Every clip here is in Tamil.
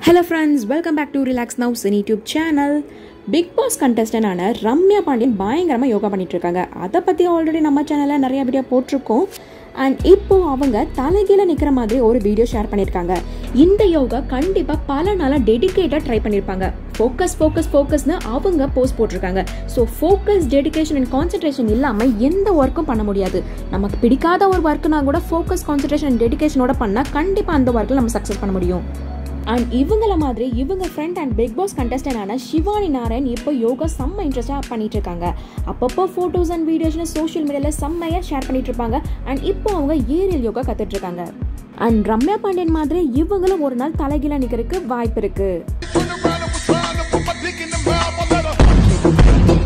Hello friends welcome back to relax now சின் யூடியூப் சேனல் பிக் பாஸ் கண்டஸ்டன்டான ரம்யா பாண்டியன் பயங்கரமாக யோகா பண்ணிட்டு இருக்காங்க அதை பற்றி ஆல்ரெடி நம்ம சேனலில் நிறைய வீடியோ போட்டிருக்கோம் அண்ட் இப்போ அவங்க தலைகீழ நிற்கிற மாதிரி ஒரு வீடியோ ஷேர் பண்ணியிருக்காங்க இந்த யோகா கண்டிப்பாக பல நாளாக டெடிக்கேட்டாக ட்ரை பண்ணியிருப்பாங்க ஃபோக்கஸ் ஃபோக்கஸ் ஃபோக்கஸ்னு அவங்க போஸ்ட் போட்டிருக்காங்க so focus dedication and concentration இல்லாமல் எந்த ஒர்க்கும் பண்ண முடியாது நமக்கு பிடிக்காத ஒரு ஒர்க்குனா கூட ஃபோக்கஸ் கான்சன்ட்ரேஷன் அண்ட் டெடிகேஷனோட பண்ணால் கண்டிப்பாக அந்த ஒர்க்கில் நம்ம சக்ஸஸ் பண்ண முடியும் அண்ட் இவங்கள மாதிரி இவங்க ஃப்ரெண்ட் அண்ட் பிக் பாஸ் கண்டஸ்டன்டான சிவானி நாராயண் இப்போ யோகா செம்ம இன்ட்ரெஸ்டாக பண்ணிட்டு இருக்காங்க அப்பப்போ ஃபோட்டோஸ் அண்ட் வீடியோஸ்னு சோஷியல் மீடியாவில் செம்மையாக ஷேர் பண்ணிட்டு இருப்பாங்க அண்ட் இப்போ அவங்க ஏரியல் யோகா கற்றுட்டு இருக்காங்க அண்ட் ரம்யா பாண்டியன் மாதிரி இவங்களும் ஒரு நாள் தலைகீழ நிற்கிறதுக்கு வாய்ப்பு இருக்கு Turn around and was trying to put my dick in the mouth. I let her.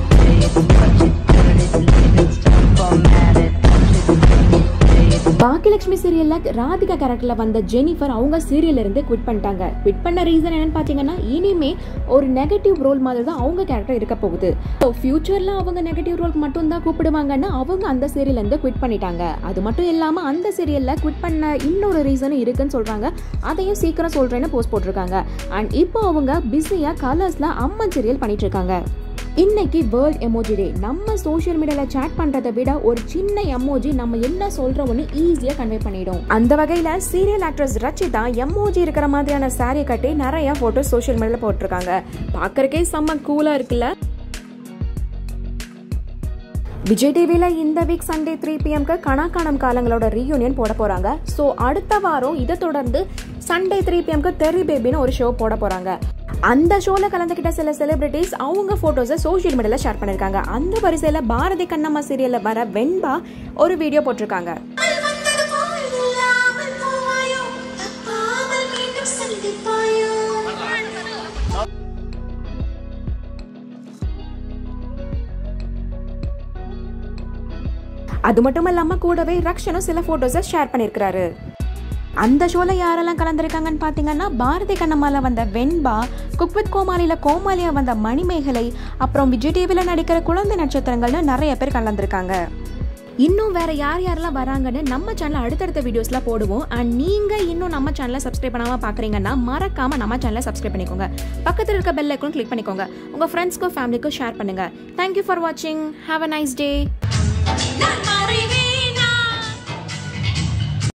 Baakiyalakshmi சீரியல்ல ராதிகா கேரக்டர்ல வந்த ஜெனிஃபர் அவங்க சீரியல்ல இருந்து குவிட் பண்ணிட்டாங்க குவிட் பண்ண ரீசன் என்னன்னு பாத்தீங்கன்னா இனிமே ஒரு நெகட்டிவ் ரோல் மாதிரி தான் அவங்க கேரக்டர் இருக்க போகுது ஸோ ஃபியூச்சர்ல அவங்க நெகட்டிவ் ரோல் மட்டும் தான் கூப்பிடுவாங்கன்னு அவங்க அந்த சீரியல்ல இருந்து குவிட் பண்ணிட்டாங்க அது மட்டும் இல்லாம அந்த சீரியல்ல குவிட் பண்ண இன்னொரு ரீசனும் இருக்குன்னு சொல்றாங்க அதையும் சீக்கிரம் சொல்றேன்னு போஸ்ட் போட்டிருக்காங்க அண்ட் இப்போ அவங்க பிஸியா கலர்ஸ்ல அம்மன் சீரியல் பண்ணிட்டு இருக்காங்க இன்னைக்கு வேர்ல்ட் எமோஜி டே நம்ம சோஷியல் மீடியால சேட் பண்றதை விட ஒரு சின்ன எமோஜி நம்ம என்ன சொல்றோம்னு ஈஸியா கன்வே பண்ணிடும் அந்த வகையில சீரியல் ஆக்ட்ரஸ் ரச்சிதா எமோஜி இருக்கிற மாதிரியான சாரி கட்டி நிறைய போட்டோஸ் சோஷியல் மீடியால போட்டிருக்காங்க பார்க்கறக்கே செம்ம கூலா இருக்குல்ல விஜய் டிவியில் இந்த வீக் சண்டே த்ரீ பிஎம்க்கு கணக்கானம் காலங்களோட ரீயூனியன் போட போகிறாங்க ஸோ அடுத்த வாரம் இதை தொடர்ந்து சண்டே த்ரீ பிஎம்க்கு தெரி பேபின்னு ஒரு ஷோ போட போகிறாங்க அந்த ஷோவில் கலந்துக்கிட்ட சில செலிபிரிட்டிஸ் அவங்க ஃபோட்டோஸை சோஷியல் மீடியாவில் ஷேர் பண்ணியிருக்காங்க அந்த வரிசையில் பாரதி கண்ணம்மா சீரியலில் வர வெண்பா ஒரு வீடியோ போட்டிருக்காங்க அது வந்தது போல் இல்லாமல் போவாயோ தப்பாமல் மீண்டும் சந்திப்பாயோ அது மட்டும் இல்லாமல் கூடவே ரக்ஷனும் சில ஃபோட்டோஸை ஷேர் பண்ணியிருக்கிறாரு அந்த ஷோவில் யாரெல்லாம் கலந்துருக்காங்கன்னு பார்த்தீங்கன்னா பாரதி கண்ணம்மாவில் வந்த வெண்பா குக் வித் கோமாளியில் கோமாளியாக வந்த மணிமேகலை அப்புறம் விஜய் டிவியில் நடிக்கிற குழந்தை நட்சத்திரங்கள்னு நிறைய பேர் கலந்துருக்காங்க இன்னும் வேற யார் யாரெல்லாம் வராங்கன்னு நம்ம சேனல் அடுத்தடுத்த வீடியோஸ்ல போடுவோம் அண்ட் நீங்க இன்னும் நம்ம சேனலை சப்ஸ்கிரைப் பண்ணாம பாக்குறீங்கன்னா மறக்காம நம்ம சேனலை சப்ஸ்கிரைப் பண்ணிக்கோங்க பக்கத்தில் இருக்க பெல் ஐக்கன் கிளிக் பண்ணிக்கோங்க உங்க ஃப்ரெண்ட்ஸ்க்கும் ஃபேமிலிக்கும் ஷேர் பண்ணுங்க தேங்க்யூ ஃபார் வாட்சிங் ஹாவ் அ நைஸ் டே